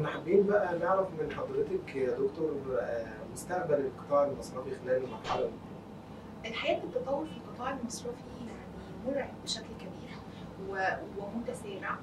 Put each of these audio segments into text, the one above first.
كنا حابين بقى نعرف من حضرتك يا دكتور آه، مستقبل القطاع المصرفي خلال المرحله دي. الحقيقه التطور في القطاع المصرفي يعني مرعب بشكل كبير و- ومتسارع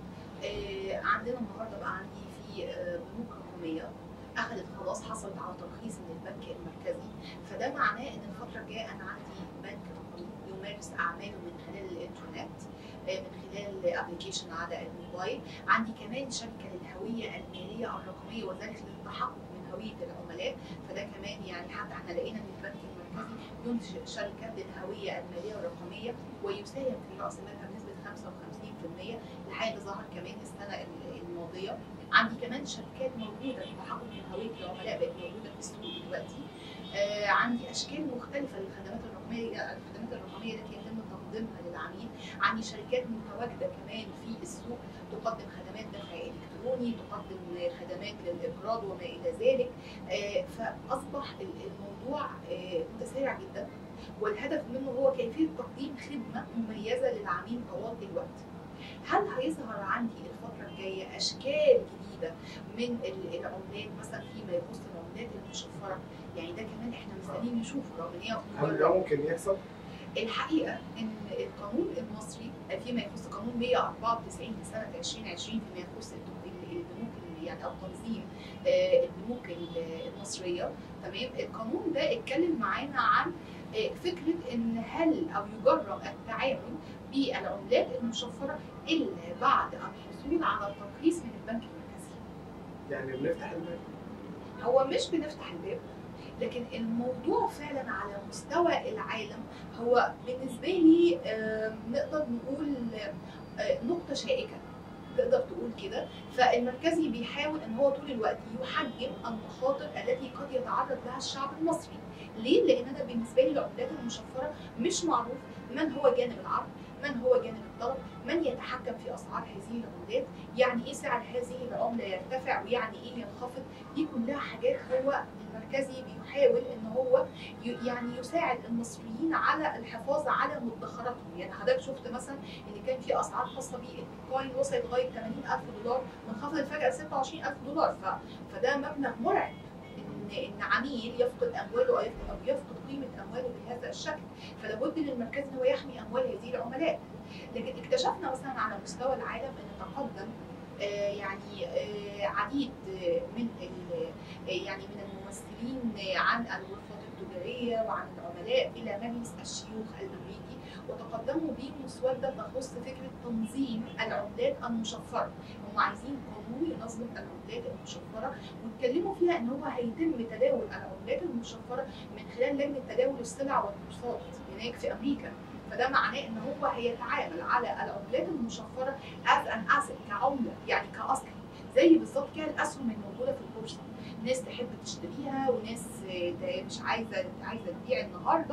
آه، عندنا النهارده بقى عندي في آه، بنوك رقميه اخذت خلاص حصلت على ترخيص من البنك المركزي فده معناه ان الفتره الجايه انا عندي بنك رقمي يمارس اعماله من خلال الانترنت آه، من خلال ابلكيشن على الموبايل عندي كمان شركه للهويه الماليه الرقميه وذلك للتحقق من هويه العملاء فده كمان يعني حتى احنا لقينا ان البنك المركزي ينشئ شركه للهويه الماليه الرقميه ويساهم في راس مالها بنسبه 55% الحقيقه ده ظهر كمان السنه الماضيه عندي كمان شركات موجوده للتحقق من هويه العملاء بقت موجوده في السوق دلوقتي آه عندي اشكال مختلفه للخدمات الرقميه الخدمات الرقميه التي يتم تقديمها للعميل عندي شركات متواجده كمان في السوق تقدم خدمات دفع الكتروني تقدم خدمات للاقراض وما الى ذلك آه فاصبح ال- الموضوع آه متسارع جدا والهدف منه هو كيفيه تقديم خدمه مميزه للعميل طوال الوقت هل هيظهر عندي الفتره الجايه اشكال جديده من ال- العملات مثلا فيما يخص العملات المشفره يعني ده كمان احنا مستنيين نشوفه رغم ان هي هل مجرد ده ممكن يحصل؟ الحقيقه ان القانون المصري فيما يخص قانون 194 لسنه 2020 فيما يخص البنوك ال- يعني او تنظيم آه، البنوك ال- المصريه تمام القانون ده اتكلم معانا عن آه، فكره ان هل او يجرم التعامل بالعملات المشفره الا بعد الحصول على ترخيص من البنك المركزي يعني بنفتح الباب هو مش بنفتح الباب لكن الموضوع فعلا على مستوى العالم هو بالنسبه لي آم، نقدر نقول آه، نقطه شائكه تقدر تقول كده فالمركزي بيحاول ان هو طول الوقت يحجم المخاطر التي قد يتعرض لها الشعب المصري ليه لان انا بالنسبه لي العملات المشفره مش معروف من هو جانب العرض من هو جانب الطلب من يتحكم في اسعار هذه العملات يعني ايه سعر هذه العمله يرتفع ويعني ايه ينخفض دي كلها حاجات هو المركزي بيحاول ان هو ي- يعني يساعد المصريين على الحفاظ على مدخراتهم يعني حضرتك شفت مثلا ان كان في اسعار خاصه بالبيتكوين وصلت لغايه 80000 دولار منخفض فجاه ل 26000 دولار ف... فده مبلغ مرعب ان ان عميل يفقد امواله او يفقد, أو يفقد قيمه امواله بهذا الشكل فلابد للمركز ان هو يحمي اموال هذه العملاء لكن اكتشفنا مثلا على مستوى العالم ان تقدم آه، يعني آه، عديد آه، من ال- آه، يعني من الممثلين آه، عن الغرفات التجاريه وعن العملاء الى مجلس الشيوخ الامريكي وتقدموا بمسوده تخص فكره تنظيم العملات المشفره هم عايزين قانون ينظم العملات المشفره واتكلموا فيها ان هو هيتم تداول العملات المشفره من خلال لجنه تداول السلع والكورسات هناك في امريكا فده معناه ان هو هيتعامل على العملات المشفره از ان اسيت كعمله يعني كاصل زي بالظبط كده الاسهم الموجوده في البورصه ناس تحب تشتريها وناس آه، مش عايزه عايزه تبيع النهارده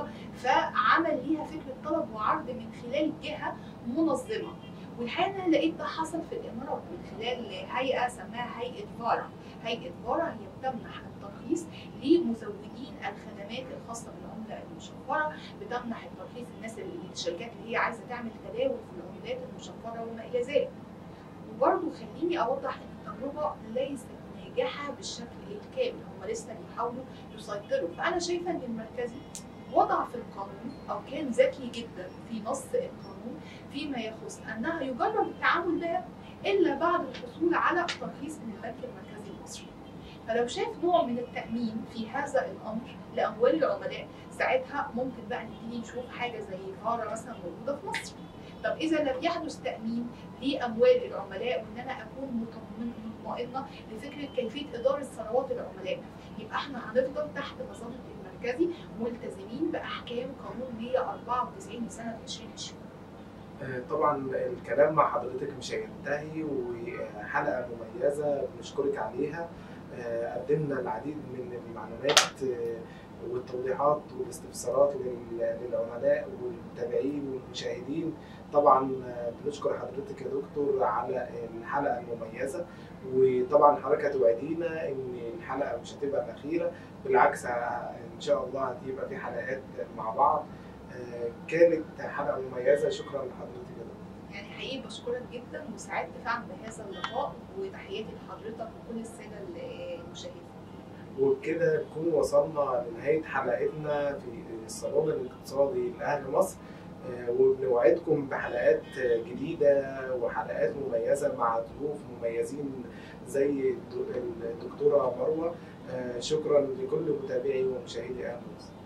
فعمل ليها فكره طلب وعرض من خلال جهه منظمه والحقيقه انا لقيت ده حصل في الامارات من خلال هيئه سماها هيئه فارا هيئه فارا هي بتمنح الترخيص لمزودين الخدمات الخاصه بالعمله المشفره بتمنح الترخيص الناس اللي الشركات اللي هي عايزه تعمل تداول في العملات المشفره وما الى ذلك وبرضه خليني اوضح ان التجربه ليست ناجحه بالشكل الكامل هم لسه بيحاولوا يسيطروا فانا شايفه ان المركزي وضع في القانون او كان ذكي جدا في نص القانون فيما يخص انها يجرم التعامل بها الا بعد الحصول على ترخيص من البنك المركزي المصري فلو شاف نوع من التامين في هذا الامر لاموال العملاء ساعتها ممكن بقى نبتدي نشوف حاجه زي فاره مثلا موجوده في مصر طب اذا لم يحدث تامين لاموال العملاء وان انا اكون مطمن مطمئنه لفكره كيفيه اداره ثروات العملاء يبقى احنا هنفضل تحت مظله المركزي ملتزمين باحكام قانون 194 لسنه 2020 آه، طبعا الكلام مع حضرتك مش هينتهي وحلقه مميزه بنشكرك عليها آه، قدمنا العديد من المعلومات آه، والتوضيحات والاستفسارات لل- للعملاء والمتابعين والمشاهدين طبعا آه، بنشكر حضرتك يا دكتور على الحلقه المميزه وطبعا حضرتك هتوعدينا ان الحلقه مش هتبقى الاخيره بالعكس ه- ان شاء الله هتبقى في حلقات مع بعض آه، كانت حلقه مميزه شكرا لحضرتك يا دكتور يعني حقيقي بشكرك جدا وسعدت فعلا بهذا اللقاء وتحياتي لحضرتك وكل الساده وبكده نكون وصلنا لنهاية حلقتنا في الصالون الاقتصادي لأهل مصر آه، وبنوعدكم بحلقات جديدة وحلقات مميزة مع ضيوف مميزين زي الدكتورة مروة آه، شكرا لكل متابعي ومشاهدي أهل مصر